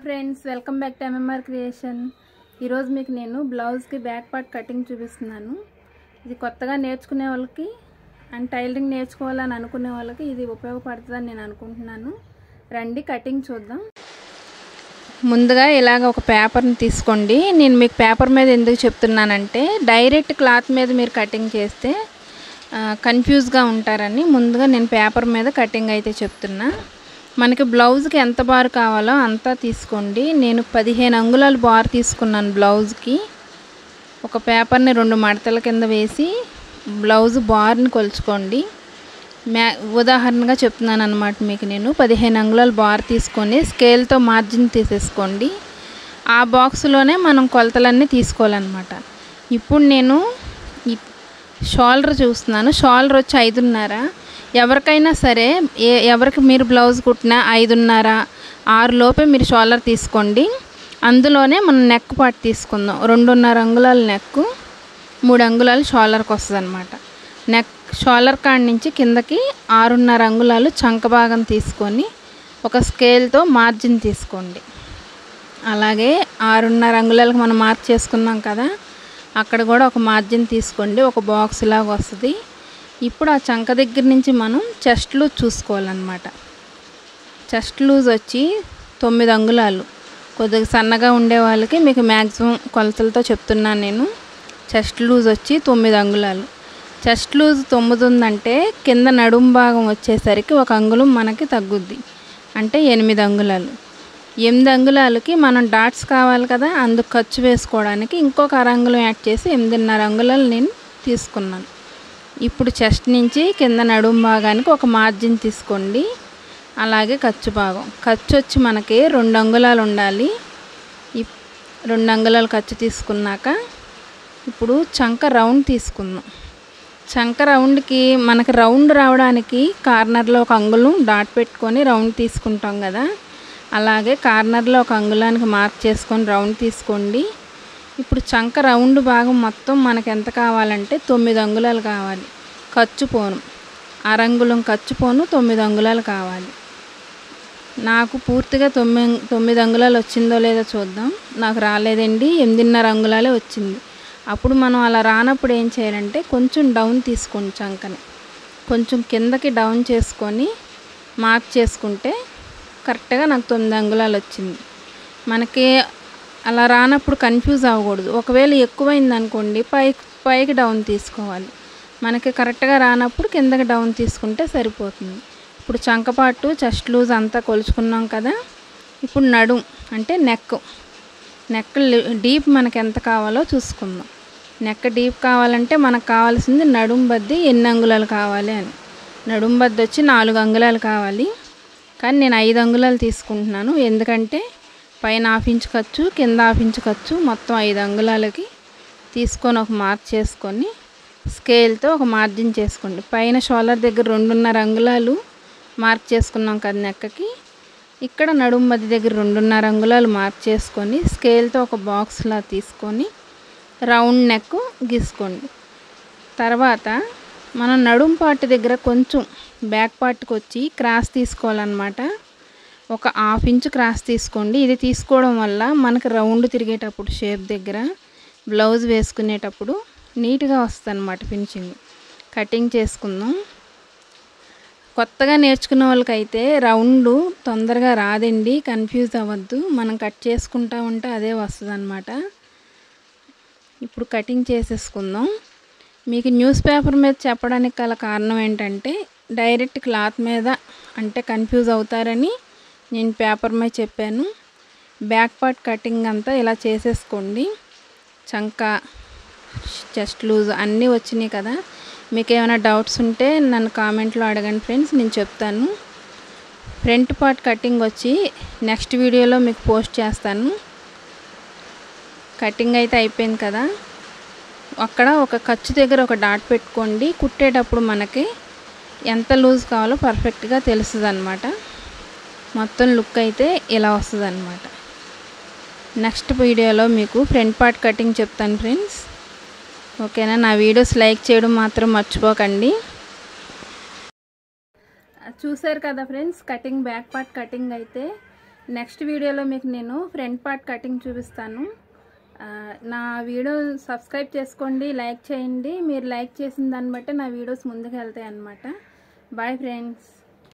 friends welcome back to MMR creation ఈరోజు మీకు నేను బ్లౌజ్కి బ్యాక్ పార్ట్ కటింగ్ చూపిస్తున్నాను ఇది కొత్తగా నేర్చుకునే వాళ్ళకి అండ్ టైలరింగ్ నేర్చుకోవాలని అనుకునే వాళ్ళకి ఇది ఉపయోగపడుతుందని నేను అనుకుంటున్నాను రండి కటింగ్ చూద్దాం ముందుగా ఇలాగ ఒక పేపర్ని తీసుకోండి నేను మీకు పేపర్ మీద ఎందుకు చెప్తున్నానంటే డైరెక్ట్ క్లాత్ మీద మీరు కటింగ్ చేస్తే కన్ఫ్యూజ్గా ఉంటారని ముందుగా నేను పేపర్ మీద కటింగ్ అయితే చెప్తున్నా మనకి బ్లౌజ్కి ఎంత బార్ కావాలో అంతా తీసుకోండి నేను పదిహేను అంగుళాలు బార్ తీసుకున్నాను బ్లౌజ్కి ఒక పేపర్ని రెండు మడతల కింద వేసి బ్లౌజ్ బార్ని కొలుచుకోండి మ్యా ఉదాహరణగా చెప్తున్నాను అనమాట మీకు నేను పదిహేను అంగుళాలు బార్ తీసుకొని స్కేల్తో మార్జిన్ తీసేసుకోండి ఆ బాక్స్లోనే మనం కొలతలన్నీ తీసుకోవాలన్నమాట ఇప్పుడు నేను ఈ షోల్డర్ చూస్తున్నాను షోల్డర్ వచ్చి ఐదున్నర ఎవరికైనా సరే ఏ ఎవరికి మీరు బ్లౌజ్ కుట్టినా ఐదున్నర ఆరు లోపే మీరు షోల్డర్ తీసుకోండి అందులోనే మనం నెక్ పార్ట్ తీసుకుందాం రెండున్నర అంగుళాల నెక్ మూడు అంగుళాలు షోల్డర్కి వస్తుంది అనమాట నెక్ షోల్డర్ కాడ నుంచి కిందకి ఆరున్నర అంగుళాలు చంక భాగం తీసుకొని ఒక స్కేల్తో మార్జిన్ తీసుకోండి అలాగే ఆరున్నర అంగుళాలకు మనం మార్క్ చేసుకున్నాం కదా అక్కడ కూడా ఒక మార్జిన్ తీసుకోండి ఒక బాక్స్ లాగా వస్తుంది ఇప్పుడు ఆ చంక దగ్గర నుంచి మనం చెస్ట్ లూజ్ చూసుకోవాలన్నమాట చెస్ట్ లూజ్ వచ్చి తొమ్మిది అంగుళాలు కొద్దిగా సన్నగా ఉండే వాళ్ళకి మీకు మ్యాక్సిమం కొలతలతో చెప్తున్నాను నేను చెస్ట్ లూజ్ వచ్చి తొమ్మిది అంగుళాలు చెస్ట్ లూజ్ తొమ్మిది ఉందంటే కింద నడుం భాగం వచ్చేసరికి ఒక అంగుళం మనకి తగ్గుద్ది అంటే ఎనిమిది అంగుళాలు ఎనిమిది అంగుళాలకి మనం డాట్స్ కావాలి కదా అందుకు ఖర్చు వేసుకోవడానికి ఇంకొక అరంగుళం యాడ్ చేసి ఎనిమిదిన్నర అంగుళాలు నేను తీసుకున్నాను ఇప్పుడు చెస్ట్ నుంచి కింద నడుం భాగానికి ఒక మార్జిన్ తీసుకోండి అలాగే ఖర్చు భాగం ఖర్చు వచ్చి మనకి రెండు అంగుళాలు ఉండాలి రెండు అంగుళాలు ఖర్చు తీసుకున్నాక ఇప్పుడు చంక రౌండ్ తీసుకుందాం చంక రౌండ్కి మనకి రౌండ్ రావడానికి కార్నర్లో ఒక అంగుళం డాట్ పెట్టుకొని రౌండ్ తీసుకుంటాం కదా అలాగే కార్నర్లో ఒక అంగుళానికి మార్క్ చేసుకొని రౌండ్ తీసుకోండి ఇప్పుడు చంక రౌండ్ భాగం మొత్తం మనకు ఎంత కావాలంటే తొమ్మిది అంగుళాలు కావాలి ఖర్చు పోను అరంగుళం ఖర్చు పోను తొమ్మిది అంగుళాలు కావాలి నాకు పూర్తిగా తొమ్మిది తొమ్మిది అంగుళాలు వచ్చిందో లేదో చూద్దాం నాకు రాలేదండి ఎనిమిదిన్నర అంగుళాలే వచ్చింది అప్పుడు మనం అలా రానప్పుడు ఏం చేయాలంటే కొంచెం డౌన్ తీసుకోండి చంకని కొంచెం కిందకి డౌన్ చేసుకొని మార్క్ చేసుకుంటే కరెక్ట్గా నాకు తొమ్మిది అంగుళాలు వచ్చింది మనకి అలా రానప్పుడు కన్ఫ్యూజ్ అవ్వకూడదు ఒకవేళ ఎక్కువైంది అనుకోండి పైకి పైకి డౌన్ తీసుకోవాలి మనకి కరెక్ట్గా రానప్పుడు కిందకి డౌన్ తీసుకుంటే సరిపోతుంది ఇప్పుడు చంకపాటు చెస్ట్ లూజ్ అంతా కొలుచుకున్నాం కదా ఇప్పుడు నడుం అంటే నెక్ నెక్ డీప్ మనకి ఎంత కావాలో చూసుకుందాం నెక్ డీప్ కావాలంటే మనకు కావాల్సింది నడుం బద్ది ఎన్ని అంగుళాలు కావాలి అని నడుం బద్ది వచ్చి నాలుగు అంగుళాలు కావాలి కానీ నేను ఐదు అంగుళాలు తీసుకుంటున్నాను ఎందుకంటే పైన హాఫ్ ఇంచ్ ఖర్చు కింద హాఫ్ ఇంచ్ ఖర్చు మొత్తం ఐదు అంగుళాలకి తీసుకొని ఒక మార్క్ చేసుకొని స్కేల్తో ఒక మార్జిన్ చేసుకోండి పైన షోల్డర్ దగ్గర రెండున్నర అంగుళాలు మార్క్ చేసుకున్నాం కదా నెక్కకి ఇక్కడ నడుం మధ్య దగ్గర రెండున్నర అంగుళాలు మార్క్ చేసుకొని స్కేల్తో ఒక బాక్స్లా తీసుకొని రౌండ్ నెక్ గీసుకోండి తర్వాత మనం నడుం పార్ట్ దగ్గర కొంచెం బ్యాక్ పార్ట్కి వచ్చి క్రాస్ తీసుకోవాలన్నమాట ఒక హాఫ్ ఇంచ్ క్రాస్ తీసుకోండి ఇది తీసుకోవడం వల్ల మనకు రౌండ్ తిరిగేటప్పుడు షేప్ దగ్గర బ్లౌజ్ వేసుకునేటప్పుడు నీట్గా వస్తుంది అనమాట ఫినిషింగ్ కటింగ్ చేసుకుందాం కొత్తగా నేర్చుకున్న వాళ్ళకైతే రౌండ్ తొందరగా రాదండి కన్ఫ్యూజ్ అవ్వద్దు మనం కట్ చేసుకుంటా ఉంటే అదే వస్తుంది అనమాట ఇప్పుడు కటింగ్ చేసేసుకుందాం మీకు న్యూస్ పేపర్ మీద చెప్పడానికి గల కారణం ఏంటంటే డైరెక్ట్ క్లాత్ మీద అంటే కన్ఫ్యూజ్ అవుతారని నేను పేపర్ మీద చెప్పాను బ్యాక్ పార్ట్ కటింగ్ అంతా ఇలా చేసేసుకోండి చంక చెస్ట్ లూజ్ అన్నీ వచ్చినాయి కదా మీకు ఏమైనా డౌట్స్ ఉంటే నన్ను కామెంట్లో అడగండి ఫ్రెండ్స్ నేను చెప్తాను ఫ్రంట్ పార్ట్ కటింగ్ వచ్చి నెక్స్ట్ వీడియోలో మీకు పోస్ట్ చేస్తాను కటింగ్ అయితే అయిపోయింది కదా అక్కడ ఒక ఖర్చు దగ్గర ఒక డాట్ పెట్టుకోండి కుట్టేటప్పుడు మనకి ఎంత లూజ్ కావాలో పర్ఫెక్ట్గా తెలుస్తుంది అనమాట మొత్తం లుక్ అయితే ఇలా వస్తుంది అనమాట నెక్స్ట్ వీడియోలో మీకు ఫ్రంట్ పార్ట్ కటింగ్ చెప్తాను ఫ్రెండ్స్ ఓకేనా నా వీడియోస్ లైక్ చేయడం మాత్రం మర్చిపోకండి చూసారు కదా friends cutting back part cutting అయితే నెక్స్ట్ వీడియోలో మీకు నేను ఫ్రంట్ పార్ట్ కటింగ్ చూపిస్తాను ఆ, నా వీడియో సబ్స్క్రైబ్ చేసుకోండి లైక్ చేయండి మీరు లైక్ చేసిన దాన్ని బట్టి నా వీడియోస్ ముందుకు వెళ్తాయి అన్నమాట బాయ్ ఫ్రెండ్స్